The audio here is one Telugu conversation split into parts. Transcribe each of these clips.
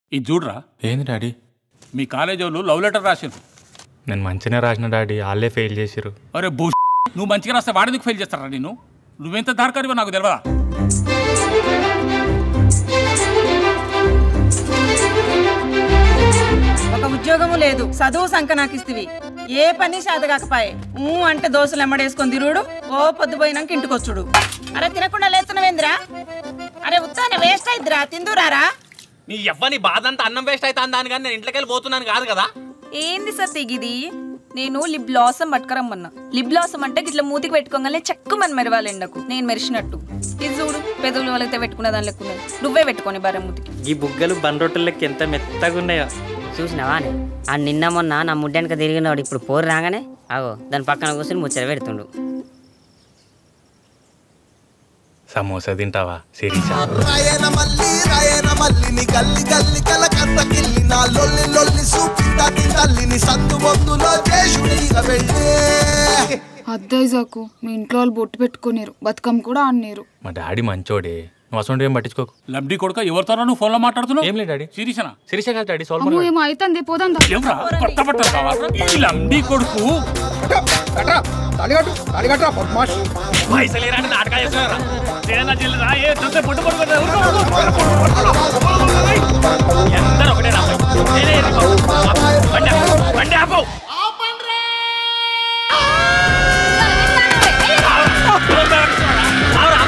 ఇది చూడరా ఏంది డాడీ మీ కాలేజీ వాళ్ళు లవ్ లెటర్ రాసిండ్రు నేను మంచిగానే రాసిన డాడీ వాళ్ళే ఫెయిల్ చేసిరు అరే బూ నువ్వు మంచిగా రాస్తే వాడేందుకు ఫెయిల్ చేస్తారా నేను నువ్వెంత దారికారివో నాకు తెలియదా ఒక ఉద్యోగము లేదు చదువు సంక నాకు ఇస్తివి ఏ పని చేతగాకపాయే ఊ అంటే దోశలు ఎమ్మడేసుకొని తిరుగుడు ఓ పొద్దుపోయినాక ఇంటికొచ్చుడు అరే తినకుండా లేస్తున్నావేందిరా అరే ఉత్తానే వేస్ట్ అయిద్దిరా తిందురారా నీ ఎవ్వని బాధ అంతా అన్నం వేస్ట్ అవుతాను దాని కానీ నేను ఇంట్లోకి వెళ్ళి పోతున్నాను కాదు కదా ఏంది సార్ ఇది నేను లిప్ బ్లాసమ్ పట్టుకరమ్మన్నా లిప్ బ్లాసమ్ అంటే ఇట్లా మూతికి పెట్టుకోగానే చెక్కుమని మెరవాలి ఎండకు నేను మెరిసినట్టు ఇది చూడు పెదవులు వాళ్ళైతే పెట్టుకునే దాని లెక్కున్నది నువ్వే పెట్టుకొని బర్రె మూతికి ఈ బుగ్గలు బండ్రొట్టెలకి ఎంత మెత్తగా ఉన్నాయో చూసినావా అని ఆ నిన్న మొన్న నా ముడ్డెనక తిరిగినవాడు ఇప్పుడు పోరు రాగానే ఆగో దాని పక్కన కూర్చొని ముచ్చట పెడుతుండు సమోసా తింటావా శిరీష రాయన మల్లి రాయన మల్లిని గల్లి గల్లి కల కట్ట కిల్లి నా లొల్లి లొల్లి సూపిత తల్లిని సందు మొద్దులో చేసుడీగ వెళ్ళే అద్దైజాకు మీ ఇంట్లో వాళ్ళు బొట్టు పెట్టుకునేరు బతుకమ్మ కూడా ఆడినేరు మా డాడీ మంచోడే నువ్వు అసలు ఏం పట్టించుకోకు లబ్డి కొడుక ఎవరితో నువ్వు ఫోన్లో మాట్లాడుతున్నావు ఏం లేదు డాడీ సిరీసనా శిరీష కాదు డాడీ అమ్మో సాల్వ్ ఏమో అవుతుంది పోదాం దా. ఎవరా కొత్త బట్టలు కావాలా ఈ లంబడి కొడుకు తాళిగట్టు తాళిగట్రా పద్మాష్ పైసలు ఏరంటే నాటకాలు చేస్తున్నారా అందరూ ఒకటే రా నేనే ఎదుర్కో. బండి ఆపు, బండి ఆపు. ఆవురా.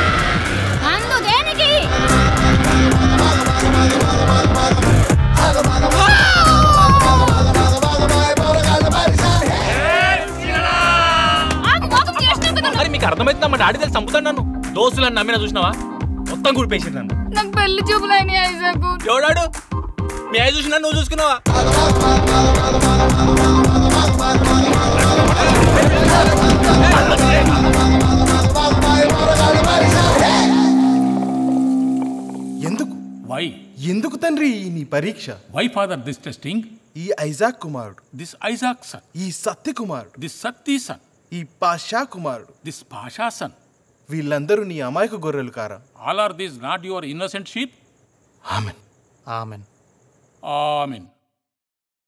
మరి మీకు అర్థమవుతుందా మా డాడీ తెలిసి చంపుతాను నన్ను దోస్తులను నమ్మిన చూసినావా మొత్తం కుడిపేసింది నన్ను నాకు పెళ్లి చూపులు అయినాయి ఐజాకు ఎవడాడు మీ అయ్య చూసినా నువ్వు చూసుకున్నావా ఎందుకు వై ఎందుకు తండ్రి ఈ నీ పరీక్ష వై ఫాదర్ దిస్ టెస్టింగ్ ఈ ఐజాక్ కుమారుడు దిస్ ఐజాక్ సన్ ఈ సత్య కుమారుడు దిస్ సత్తి సన్ ఈ పాషా కుమారుడు దిస్ భాషా సన్ వీళ్ళందరూ నీ అమాయక గొర్రెలు కారా all are these not your innocent sheep amen amen amen